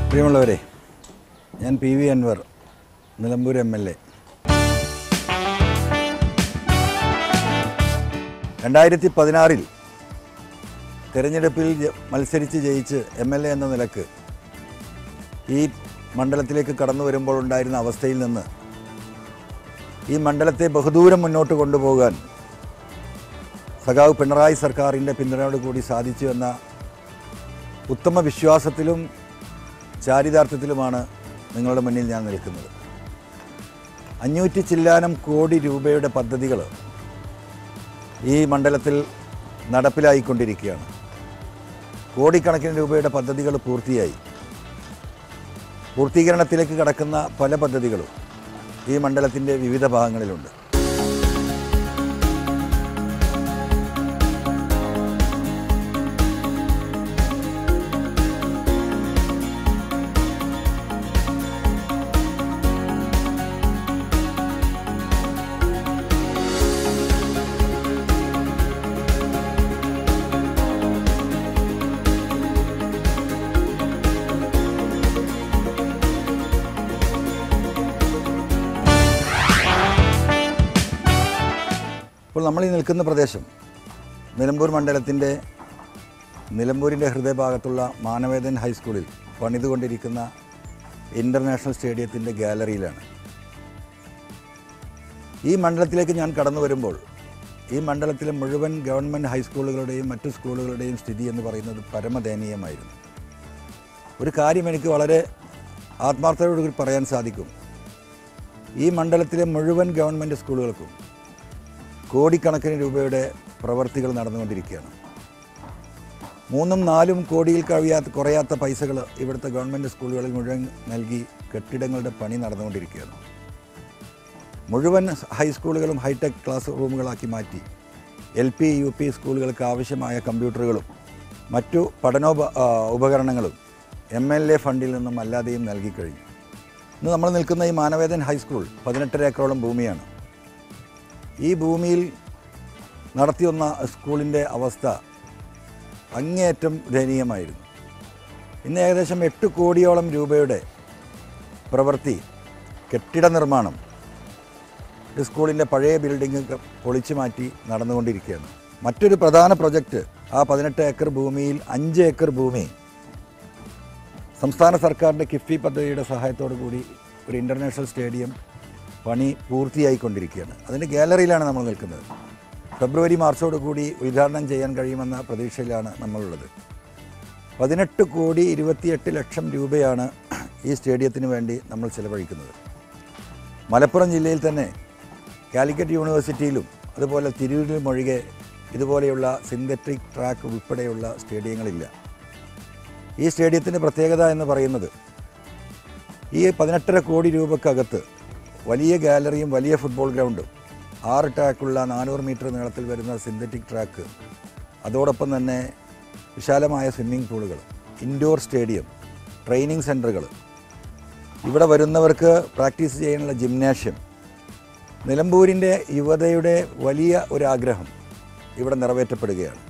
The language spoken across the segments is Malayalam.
പ്രിയമുള്ളവരെ ഞാൻ P V Anvar Nilambur M L A രണ്ടായിരത്തി പതിനാറിൽ തെരഞ്ഞെടുപ്പിൽ ജ- മത്സരിച്ച് ജയിച്ച് എം എൽ എ എന്ന നിലക്ക് ഈ മണ്ഡലത്തിലേക്ക് കടന്നു വരുമ്പോൾ ഉണ്ടായിരുന്ന അവസ്ഥയിൽ നിന്ന് ഈ മണ്ഡലത്തെ ബഹുദൂരം മുന്നോട്ട് കൊണ്ടുപോകാൻ സഖാവ് പിണറായി സർക്കാരിൻ്റെ പിന്തുണയോട് കൂടി സാധിച്ചു എന്ന ഉത്തമ വിശ്വാസത്തിലും ചാരിതാർത്ഥ്യത്തിലുമാണ് നിങ്ങളുടെ മുന്നിൽ ഞാൻ നിൽക്കുന്നത് അഞ്ഞൂറ്റി ചില്ലാനം കോടി രൂപയുടെ പദ്ധതികൾ ഈ മണ്ഡലത്തിൽ നടപ്പിലായിക്കൊണ്ടിരിക്കുകയാണ് കോടിക്കണക്കിന് രൂപയുടെ പദ്ധതികൾ പൂർത്തിയായി പൂർത്തീകരണത്തിലേക്ക് കടക്കുന്ന പല പദ്ധതികളും ഈ മണ്ഡലത്തിൻ്റെ വിവിധ ഭാഗങ്ങളിലുണ്ട് ഇപ്പോൾ നമ്മൾ ഈ നിൽക്കുന്ന പ്രദേശം നിലമ്പൂർ മണ്ഡലത്തിൻ്റെ നിലമ്പൂരിൻ്റെ ഹൃദയഭാഗത്തുള്ള മാനവേദൻ ഹൈസ്കൂളിൽ പണിതുകൊണ്ടിരിക്കുന്ന ഇൻ്റർനാഷണൽ സ്റ്റേഡിയത്തിൻ്റെ ഗാലറിയിലാണ് ഈ മണ്ഡലത്തിലേക്ക് ഞാൻ കടന്നു വരുമ്പോൾ ഈ മണ്ഡലത്തിലെ മുഴുവൻ ഗവൺമെൻറ് ഹൈസ്കൂളുകളുടെയും മറ്റു സ്കൂളുകളുടെയും സ്ഥിതി എന്ന് പറയുന്നത് പരമദയനീയമായിരുന്നു ഒരു കാര്യം എനിക്ക് വളരെ ആത്മാർത്ഥതയോടുകൂടി പറയാൻ സാധിക്കും ഈ മണ്ഡലത്തിലെ മുഴുവൻ ഗവൺമെൻറ് സ്കൂളുകൾക്കും കോടിക്കണക്കിന് രൂപയുടെ പ്രവർത്തികൾ നടന്നുകൊണ്ടിരിക്കുകയാണ് മൂന്നും നാലും കോടിയിൽ കഴിയാത്ത കുറയാത്ത പൈസകൾ ഇവിടുത്തെ ഗവൺമെൻറ് സ്കൂളുകളിൽ മുഴുവൻ നൽകി കെട്ടിടങ്ങളുടെ പണി നടന്നുകൊണ്ടിരിക്കുകയാണ് മുഴുവൻ ഹൈസ്കൂളുകളും ഹൈടെക് ക്ലാസ് റൂമുകളാക്കി മാറ്റി എൽ പി യു പി സ്കൂളുകൾക്ക് ആവശ്യമായ കമ്പ്യൂട്ടറുകളും മറ്റു പഠനോപ ആ, ഉപകരണങ്ങളും എം എൽ എ ഫണ്ടിൽ നിന്നും അല്ലാതെയും നൽകിക്കഴിഞ്ഞു ഇന്ന് നമ്മൾ നിൽക്കുന്ന ഈ മാനവേദൻ ഹൈസ്കൂൾ പതിനെട്ടര ഏക്കറോളം ഭൂമിയാണ് ഈ ഭൂമിയിൽ നടത്തിവന്ന സ്കൂളിൻ്റെ അവസ്ഥ അങ്ങേയറ്റം ദയനീയമായിരുന്നു ഇന്ന് ഏകദേശം എട്ട് കോടിയോളം രൂപയുടെ പ്രവൃത്തി കെട്ടിട നിർമ്മാണം ഈ സ്കൂളിൻ്റെ പഴയ ബിൽഡിംഗ് ക- പൊളിച്ചു മാറ്റി നടന്നുകൊണ്ടിരിക്കുകയാണ് മറ്റൊരു പ്രധാന പ്രൊജക്റ്റ് ആ പതിനെട്ട് ഏക്കർ ഭൂമിയിൽ അഞ്ച് ഏക്കർ ഭൂമി സംസ്ഥാന സർക്കാരിൻ്റെ കിഫ്ബി പദ്ധതിയുടെ സഹായത്തോടു കൂടി ഒരു ഇൻ്റർനാഷണൽ സ്റ്റേഡിയം പണി പൂർത്തിയായിക്കൊണ്ടിരിക്കുകയാണ് അതിൻ്റെ ഗാലറിയിലാണ് നമ്മൾ നിൽക്കുന്നത് ഫെബ്രുവരി മാർച്ചോട് കൂടി ഉദ്ഘാടനം ചെയ്യാൻ കഴിയുമെന്ന പ്രതീക്ഷയിലാണ് നമ്മളുള്ളത് പതിനെട്ട് കോടി ഇരുപത്തിയെട്ട് ലക്ഷം രൂപയാണ് ഈ സ്റ്റേഡിയത്തിന് വേണ്ടി നമ്മൾ ചിലവഴിക്കുന്നത് മലപ്പുറം ജില്ലയിൽ തന്നെ കാലിക്കറ്റ് യൂണിവേഴ്സിറ്റിയിലും അതുപോലെ തിരൂരിലും ഒഴികെ ഇതുപോലെയുള്ള സിന്തറ്റിക് ട്രാക്ക് ഉൾപ്പെടെയുള്ള സ്റ്റേഡിയങ്ങളില്ല ഈ സ്റ്റേഡിയത്തിൻ്റെ പ്രത്യേകത എന്ന് പറയുന്നത് ഈ പതിനെട്ടര കോടി രൂപക്കകത്ത് വലിയ ഗാലറിയും വലിയ ഫുട്ബോൾ ഗ്രൗണ്ടും ആറ് ട്രാക്കുള്ള നാനൂറ് മീറ്റർ നീളത്തിൽ വരുന്ന സിന്തറ്റിക് ട്രാക്ക് അതോടൊപ്പം തന്നെ വിശാലമായ സ്വിമ്മിംഗ് പൂളുകൾ ഇൻഡോർ സ്റ്റേഡിയം ട്രെയിനിങ് സെൻറ്ററുകൾ ഇവിടെ വരുന്നവർക്ക് പ്രാക്ടീസ് ചെയ്യാനുള്ള ജിംനാഷ്യം നിലമ്പൂരിൻ്റെ യുവതയുടെ വലിയ ഒരു ആഗ്രഹം ഇവിടെ നിറവേറ്റപ്പെടുകയാണ്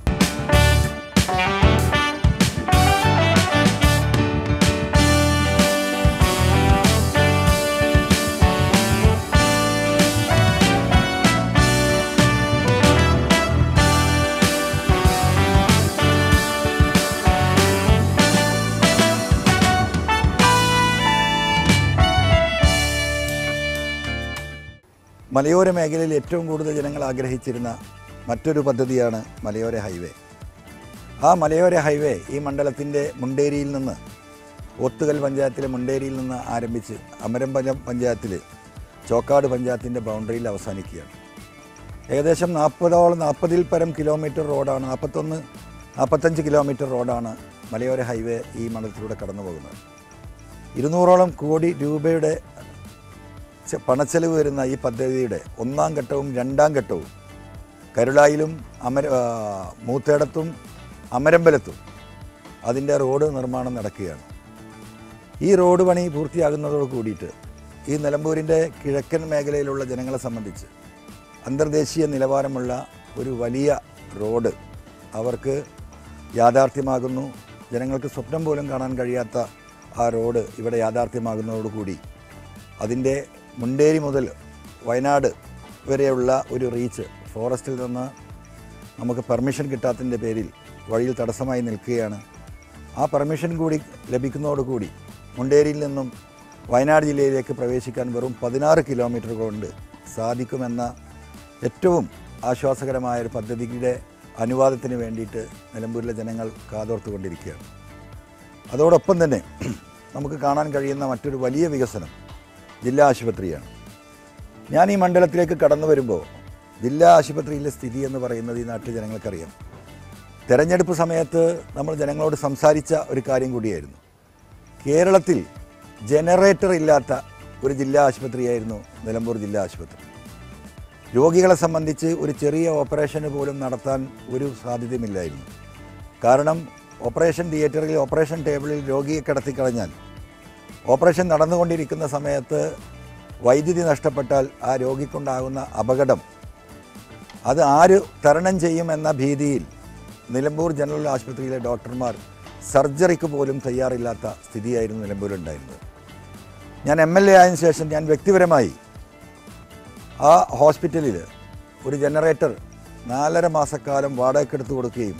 മലയോര മേഖലയിൽ ഏറ്റവും കൂടുതൽ ജനങ്ങൾ ആഗ്രഹിച്ചിരുന്ന മറ്റൊരു പദ്ധതിയാണ് മലയോര ഹൈവേ ആ മലയോര ഹൈവേ ഈ മണ്ഡലത്തിൻ്റെ മുണ്ടേരിയിൽ നിന്ന് ഒത്തുകൽ പഞ്ചായത്തിലെ മുണ്ടേരിയിൽ നിന്ന് ആരംഭിച്ച് അമരമ്പലം പഞ്ചായത്തിൽ ചോക്കാട് പഞ്ചായത്തിൻ്റെ ബൗണ്ടറിയിൽ അവസാനിക്കുകയാണ് ഏകദേശം നാൽപ്പതോളം നാൽപ്പതിൽ പരം കിലോമീറ്റർ റോഡാണ് നാൽപ്പത്തൊന്ന് നാൽപ്പത്തഞ്ച് കിലോമീറ്റർ റോഡാണ് മലയോര ഹൈവേ ഈ മണ്ഡലത്തിലൂടെ കടന്നു പോകുന്നത് ഇരുന്നൂറോളം കോടി രൂപയുടെ ചെ- പണച്ചെലവ് വരുന്ന ഈ പദ്ധതിയുടെ ഒന്നാം ഘട്ടവും രണ്ടാം ഘട്ടവും കരുളായിലും അമര ആ, മൂത്തേടത്തും അമരമ്പലത്തും അതിൻ്റെ റോഡ് നിർമ്മാണം നടക്കുകയാണ് ഈ റോഡ് പണി പൂർത്തിയാകുന്നതോട് കൂടിയിട്ട് ഈ നിലമ്പൂരിൻ്റെ കിഴക്കൻ മേഖലയിലുള്ള ജനങ്ങളെ സംബന്ധിച്ച് അന്തർദേശീയ നിലവാരമുള്ള ഒരു വലിയ റോഡ് അവർക്ക് യാഥാർത്ഥ്യമാകുന്നു ജനങ്ങൾക്ക് സ്വപ്നം പോലും കാണാൻ കഴിയാത്ത ആ റോഡ് ഇവിടെ യാഥാർത്ഥ്യമാകുന്നതോടുകൂടി അതിൻ്റെ മുണ്ടേരി മുതൽ വയനാട് വരെയുള്ള ഒരു റീച്ച് ഫോറസ്റ്റിൽ നിന്ന് നമുക്ക് പെർമിഷൻ കിട്ടാത്തതിൻ്റെ പേരിൽ വഴിയിൽ തടസ്സമായി നിൽക്കുകയാണ് ആ പെർമിഷൻ കൂടി ലഭിക്കുന്നതോടുകൂടി മുണ്ടേരിയിൽ നിന്നും വയനാട് ജില്ലയിലേക്ക് പ്രവേശിക്കാൻ വെറും പതിനാറ് കിലോമീറ്റർ കൊണ്ട് സാധിക്കുമെന്ന ഏറ്റവും ആശ്വാസകരമായ ഒരു പദ്ധതിയുടെ അനുവാദത്തിന് വേണ്ടിയിട്ട് നിലമ്പൂരിലെ ജനങ്ങൾ കാതോർത്തുകൊണ്ടിരിക്കുകയാണ് അതോടൊപ്പം തന്നെ നമുക്ക് കാണാൻ കഴിയുന്ന മറ്റൊരു വലിയ വികസനം ജില്ലാ ആശുപത്രിയാണ് ഞാൻ ഈ മണ്ഡലത്തിലേക്ക് കടന്നു വരുമ്പോൾ ജില്ലാ ആശുപത്രിയിലെ സ്ഥിതി എന്ന് പറയുന്നത് ഈ നാട്ടിലെ ജനങ്ങൾക്കറിയാം തെരഞ്ഞെടുപ്പ് സമയത്ത് നമ്മൾ ജനങ്ങളോട് സംസാരിച്ച ഒരു കാര്യം കൂടിയായിരുന്നു കേരളത്തിൽ ജനറേറ്റർ ഇല്ലാത്ത ഒരു ജില്ലാ ആശുപത്രിയായിരുന്നു നിലമ്പൂർ ജില്ലാ ആശുപത്രി രോഗികളെ സംബന്ധിച്ച് ഒരു ചെറിയ ഓപ്പറേഷന് പോലും നടത്താൻ ഒരു സാധ്യതയുമില്ലായിരുന്നു കാരണം ഓപ്പറേഷൻ തിയേറ്ററിൽ ഓപ്പറേഷൻ ടേബിളിൽ രോഗിയെ കിടത്തിക്കളഞ്ഞാൽ ഓപ്പറേഷൻ നടന്നുകൊണ്ടിരിക്കുന്ന സമയത്ത് വൈദ്യുതി നഷ്ടപ്പെട്ടാൽ ആ രോഗിക്കുണ്ടാകുന്ന അപകടം അത് ആര് തരണം ചെയ്യുമെന്ന ഭീതിയിൽ നിലമ്പൂർ ജനറൽ ആശുപത്രിയിലെ ഡോക്ടർമാർ സർജറിക്ക് പോലും തയ്യാറില്ലാത്ത സ്ഥിതിയായിരുന്നു നിലമ്പൂരുണ്ടായിരുന്നത് ഞാൻ എം എൽ എ ആയതിനു ശേഷം ഞാൻ വ്യക്തിപരമായി ആ ഹോസ്പിറ്റലിൽ ഒരു ജനറേറ്റർ നാലര മാസക്കാലം വാടകയ്ക്കെടുത്ത് കൊടുക്കുകയും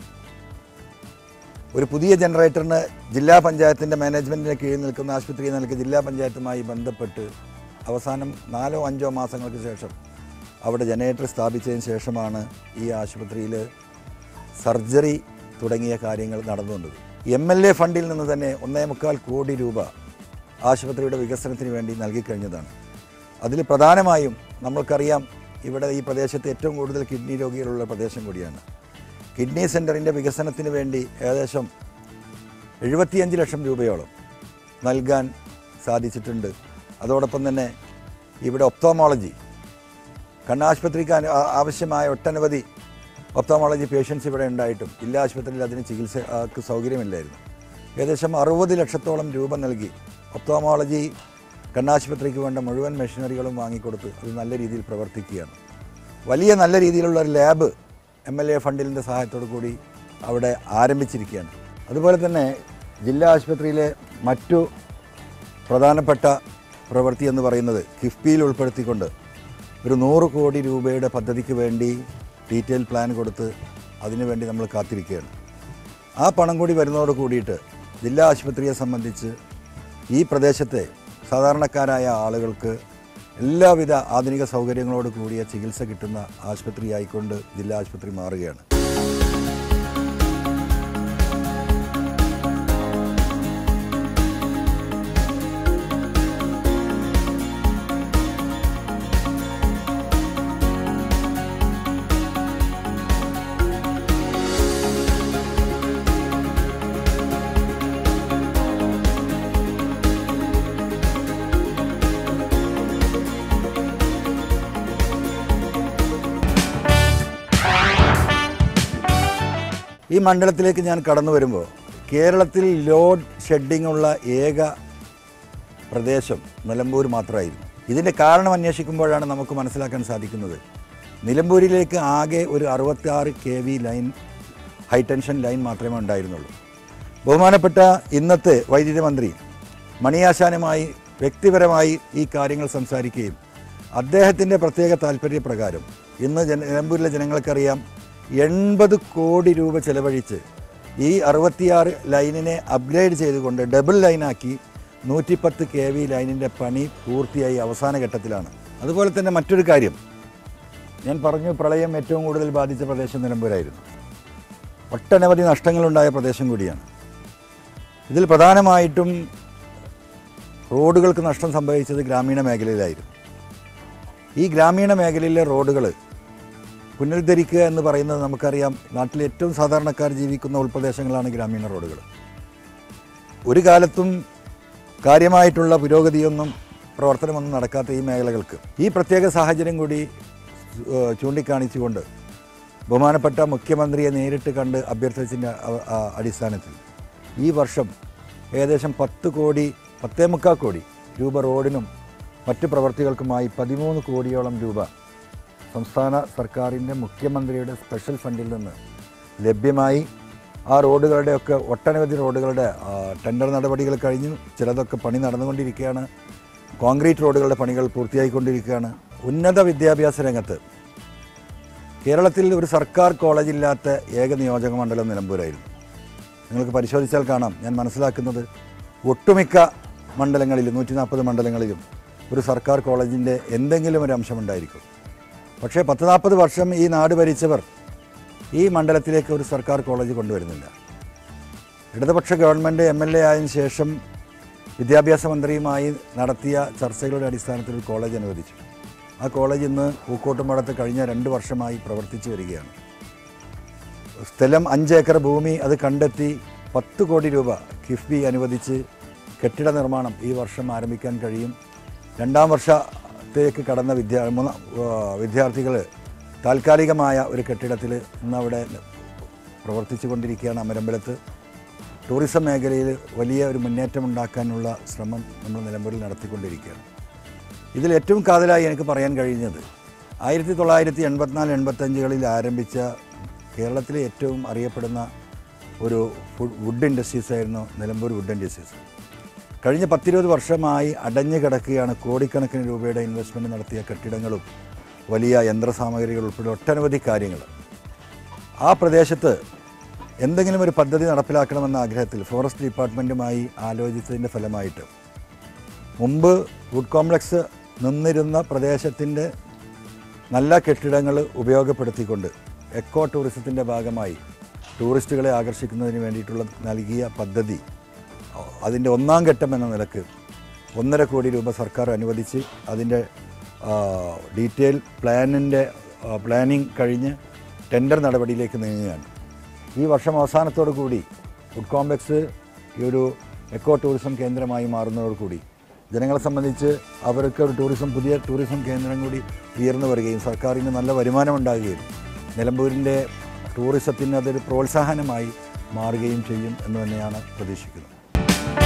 ഒരു പുതിയ ജനറേറ്ററിന് ജില്ലാ പഞ്ചായത്തിൻ്റെ മാനേജ്മെൻറ്റിന് കീഴിൽ നിൽക്കുന്ന ആശുപത്രി എന്ന നിലയ്ക്ക് ജില്ലാ പഞ്ചായത്തുമായി ബന്ധപ്പെട്ട് അവസാനം നാലോ അഞ്ചോ മാസങ്ങൾക്ക് ശേഷം അവിടെ ജനറേറ്റർ സ്ഥാപിച്ചതിന് ശേഷമാണ് ഈ ആശുപത്രിയിൽ സർജറി തുടങ്ങിയ കാര്യങ്ങൾ നടന്നുകൊണ്ടത് എം എൽ എ ഫണ്ടിൽ നിന്ന് തന്നെ ഒന്നേ മുക്കാൽ കോടി രൂപ ആശുപത്രിയുടെ വികസനത്തിന് വേണ്ടി നൽകിക്കഴിഞ്ഞതാണ് അതിൽ പ്രധാനമായും നമ്മൾക്കറിയാം ഇവിടെ ഈ പ്രദേശത്ത് ഏറ്റവും കൂടുതൽ കിഡ്നി രോഗികളുള്ള പ്രദേശം കൂടിയാണ് കിഡ്നി സെൻറ്ററിൻ്റെ വികസനത്തിന് വേണ്ടി ഏകദേശം എഴുപത്തിയഞ്ച് ലക്ഷം രൂപയോളം നൽകാൻ സാധിച്ചിട്ടുണ്ട് അതോടൊപ്പം തന്നെ ഇവിടെ ഒപ്തോമോളജി കണ്ണാശുപത്രിക്ക് അനു- ആ- ആവശ്യമായ ഒട്ടനവധി ഒപ്തോമോളജി പേഷ്യൻസ് ഇവിടെ ഉണ്ടായിട്ടും ജില്ലാ ആശുപത്രിയിൽ അതിന് ചികിത്സക്ക് സൗകര്യമില്ലായിരുന്നു ഏകദേശം അറുപത് ലക്ഷത്തോളം രൂപ നൽകി ഒപ്തോമോളജി കണ്ണാശുപത്രിക്ക് വേണ്ട മുഴുവൻ മെഷീനറികളും വാങ്ങിക്കൊടുത്ത് അത് നല്ല രീതിയിൽ പ്രവർത്തിക്കുകയാണ് വലിയ നല്ല രീതിയിലുള്ള ഒരു ലാബ് എം എൽ എ ഫണ്ടിൻ്റെ സഹായത്തോടു കൂടി അവിടെ ആരംഭിച്ചിരിക്കുകയാണ് അതുപോലെ തന്നെ ജില്ലാ ആശുപത്രിയിലെ മറ്റു പ്രധാനപ്പെട്ട പ്രവൃത്തി എന്ന് പറയുന്നത് കിഫ്ബിയിൽ ഉൾപ്പെടുത്തിക്കൊണ്ട് ഒരു നൂറ് കോടി രൂപയുടെ പദ്ധതിക്ക് വേണ്ടി ഡീറ്റെയിൽ പ്ലാൻ കൊടുത്ത് അതിനുവേണ്ടി നമ്മൾ കാത്തിരിക്കുകയാണ് ആ പണം കൂടി വരുന്നതോട് കൂടിയിട്ട് ജില്ലാ ആശുപത്രിയെ സംബന്ധിച്ച് ഈ പ്രദേശത്തെ സാധാരണക്കാരായ ആളുകൾക്ക് എല്ലാവിധ ആധുനിക സൗകര്യങ്ങളോട് കൂടിയ ചികിത്സ കിട്ടുന്ന ആശുപത്രിയായിക്കൊണ്ട് ജില്ലാ ആശുപത്രി മാറുകയാണ് ഈ മണ്ഡലത്തിലേക്ക് ഞാൻ കടന്നു വരുമ്പോൾ കേരളത്തിൽ ലോഡ് ഷെഡിംഗ് ഉള്ള ഏക പ്രദേശം നിലമ്പൂർ മാത്രമായിരുന്നു ഇതിൻ്റെ കാരണം അന്വേഷിക്കുമ്പോഴാണ് നമുക്ക് മനസ്സിലാക്കാൻ സാധിക്കുന്നത് നിലമ്പൂരിലേക്ക് ആകെ ഒരു അറുപത്തിയാറ് K V line high tension line മാത്രമേ ഉണ്ടായിരുന്നുള്ളൂ ബഹുമാനപ്പെട്ട ഇന്നത്തെ വൈദ്യുതി മന്ത്രി മണിയാശാനുമായി വ്യക്തിപരമായി ഈ കാര്യങ്ങൾ സംസാരിക്കുകയും അദ്ദേഹത്തിൻ്റെ പ്രത്യേക താല്പര്യപ്രകാരം ഇന്ന് ജന നിലമ്പൂരിലെ ജനങ്ങൾക്കറിയാം എൺപത് കോടി രൂപ ചെലവഴിച്ച് ഈ അറുപത്തിയാറ് ലൈനിനെ അപ്ഗ്രേഡ് ചെയ്തുകൊണ്ട് ഡബിൾ ലൈനാക്കി നൂറ്റിപ്പത്ത് കെ വി ലൈനിൻ്റെ പണി പൂർത്തിയായി അവസാന ഘട്ടത്തിലാണ് അതുപോലെ തന്നെ മറ്റൊരു കാര്യം ഞാൻ പറഞ്ഞു പ്രളയം ഏറ്റവും കൂടുതൽ ബാധിച്ച പ്രദേശം നിലമ്പൂരായിരുന്നു ഒട്ടനവധി നഷ്ടങ്ങളുണ്ടായ പ്രദേശം കൂടിയാണ് ഇതിൽ പ്രധാനമായിട്ടും റോഡുകൾക്ക് നഷ്ടം സംഭവിച്ചത് ഗ്രാമീണ മേഖലയിലായിരുന്നു ഈ ഗ്രാമീണ മേഖലയിലെ റോഡുകൾ പുനരുദ്ധരിക്കുക എന്ന് പറയുന്നത് നമുക്കറിയാം നാട്ടിലെ ഏറ്റവും സാധാരണക്കാർ ജീവിക്കുന്ന ഉൾപ്രദേശങ്ങളാണ് ഗ്രാമീണ റോഡുകൾ ഒരു കാലത്തും കാര്യമായിട്ടുള്ള പുരോഗതിയൊന്നും പ്രവർത്തനമൊന്നും നടക്കാത്ത ഈ മേഖലകൾക്ക് ഈ പ്രത്യേക സാഹചര്യം കൂടി ഏഹ്, ചൂണ്ടിക്കാണിച്ചുകൊണ്ട് ബഹുമാനപ്പെട്ട മുഖ്യമന്ത്രിയെ നേരിട്ട് കണ്ട് അഭ്യർത്ഥിച്ചതിൻ്റെ അ- ആ- അടിസ്ഥാനത്തിൽ ഈ വർഷം ഏകദേശം പത്ത് കോടി പത്തേ മുക്കാൽ കോടി രൂപ റോഡിനും മറ്റ് പ്രവർത്തികൾക്കുമായി പതിമൂന്ന് കോടിയോളം രൂപ സംസ്ഥാന സർക്കാരിൻ്റെ മുഖ്യമന്ത്രിയുടെ സ്പെഷ്യൽ ഫണ്ടിൽ നിന്ന് ലഭ്യമായി ആ റോഡുകളുടെയൊക്കെ ഒട്ടനവധി റോഡുകളുടെ ആ, ടെൻഡർ നടപടികൾ കഴിഞ്ഞു ചിലതൊക്കെ പണി നടന്നുകൊണ്ടിരിക്കുകയാണ് കോൺക്രീറ്റ് റോഡുകളുടെ പണികൾ പൂർത്തിയായിക്കൊണ്ടിരിക്കുകയാണ് ഉന്നത വിദ്യാഭ്യാസ രംഗത്ത് കേരളത്തിൽ ഒരു സർക്കാർ കോളേജില്ലാത്ത ഏക നിയോജക മണ്ഡലം നിലമ്പൂരായിരുന്നു നിങ്ങൾക്ക് പരിശോധിച്ചാൽ കാണാം ഞാൻ മനസ്സിലാക്കുന്നത് ഒട്ടുമിക്ക മണ്ഡലങ്ങളിലും നൂറ്റി നാൽപ്പത് മണ്ഡലങ്ങളിലും ഒരു സർക്കാർ കോളേജിൻ്റെ എന്തെങ്കിലും ഒരു അംശമുണ്ടായിരിക്കും പക്ഷേ പത്ത് നാൽപ്പത് വർഷം ഈ നാട് ഭരിച്ചവർ ഈ മണ്ഡലത്തിലേക്ക് ഒരു സർക്കാർ കോളേജ് കൊണ്ടുവരുന്നില്ല ഇടതുപക്ഷ ഗവൺമെൻറ് എം എൽ എ ആയതിനു ശേഷം വിദ്യാഭ്യാസ മന്ത്രിയുമായി നടത്തിയ ചർച്ചകളുടെ അടിസ്ഥാനത്തിൽ ഒരു കോളേജ് അനുവദിച്ചു ആ കോളേജ് ഇന്ന് പൂക്കോട്ടുംപാടത്ത് കഴിഞ്ഞ രണ്ട് വർഷമായി പ്രവർത്തിച്ചു വരികയാണ് സ്ഥലം അഞ്ച് ഏക്കർ ഭൂമി അത് കണ്ടെത്തി പത്ത് കോടി രൂപ കിഫ്ബി അനുവദിച്ച് കെട്ടിട നിർമ്മാണം ഈ വർഷം ആരംഭിക്കാൻ കഴിയും രണ്ടാം വർഷത്തേക്ക് കടന്ന വിദ്യാ മൂന്ന വിദ്യാർത്ഥികൾ താൽക്കാലികമായ ഒരു കെട്ടിടത്തിൽ ഇന്ന് അവിടെ പ്രവർത്തിച്ചു കൊണ്ടിരിക്കുകയാണ് അമരമ്പലത്ത് ടൂറിസം മേഖലയിൽ വലിയ ഒരു മുന്നേറ്റം ഉണ്ടാക്കാനുള്ള ശ്രമം നമ്മൾ നിലമ്പൂരിൽ നടത്തിക്കൊണ്ടിരിക്കുകയാണ് ഇതിൽ ഏറ്റവും കാതലായി എനിക്ക് പറയാൻ കഴിയുന്നത് ആയിരത്തി തൊള്ളായിരത്തി എൺപത്തിനാല് എൺപത്തഞ്ചുകളിൽ ആരംഭിച്ച കേരളത്തിലെ ഏറ്റവും അറിയപ്പെടുന്ന ഒരു ഫുഡ് വുഡ് ഇൻഡസ്ട്രീസ് ആയിരുന്നു നിലമ്പൂർ വുഡ് ഇൻഡസ്ട്രീസ് കഴിഞ്ഞ പത്തിരുപത് വർഷമായി അടഞ്ഞു കിടക്കുകയാണ് കോടിക്കണക്കിന് രൂപയുടെ ഇൻവെസ്റ്റ്മെൻറ്റ് നടത്തിയ കെട്ടിടങ്ങളും വലിയ യന്ത്രസാമഗ്രികൾ ഉൾപ്പെടെ ഒട്ടനവധി കാര്യങ്ങൾ ആ പ്രദേശത്ത് എന്തെങ്കിലും ഒരു പദ്ധതി നടപ്പിലാക്കണമെന്ന ആഗ്രഹത്തിൽ ഫോറസ്റ്റ് ഡിപ്പാർട്ട്മെൻറ്റുമായി ആലോചിച്ചതിൻ്റെ ഫലമായിട്ട് മുമ്പ് വുഡ് കോംപ്ലക്സ് നിന്നിരുന്ന പ്രദേശത്തിൻ്റെ നല്ല കെട്ടിടങ്ങൾ ഉപയോഗപ്പെടുത്തിക്കൊണ്ട് എക്കോ ടൂറിസത്തിൻ്റെ ഭാഗമായി ടൂറിസ്റ്റുകളെ ആകർഷിക്കുന്നതിന് വേണ്ടിയിട്ടുള്ള നൽകിയ പദ്ധതി അതിൻ്റെ ഒന്നാം ഘട്ടം എന്ന നിലക്ക് ഒന്നര കോടി രൂപ സർക്കാർ അനുവദിച്ച് അതിൻ്റെ ഡീറ്റെയിൽ പ്ലാനിൻ്റെ പ്ലാനിങ് കഴിഞ്ഞ് ടെൻഡർ നടപടിയിലേക്ക് നീങ്ങുകയാണ് ഈ വർഷം അവസാനത്തോടു കൂടി ഫുഡ് കോംപ്ലക്സ് ഈ ഒരു എക്കോ ടൂറിസം കേന്ദ്രമായി മാറുന്നതോടുകൂടി ജനങ്ങളെ സംബന്ധിച്ച് അവർക്ക് ഒരു ടൂറിസം പുതിയ ടൂറിസം കേന്ദ്രം കൂടി ഉയർന്നു വരികയും സർക്കാരിന് നല്ല വരുമാനം ഉണ്ടാകുകയും നിലമ്പൂരിൻ്റെ ടൂറിസത്തിന് അതൊരു പ്രോത്സാഹനമായി മാറുകയും ചെയ്യും എന്ന് തന്നെയാണ് പ്രതീക്ഷിക്കുന്നത്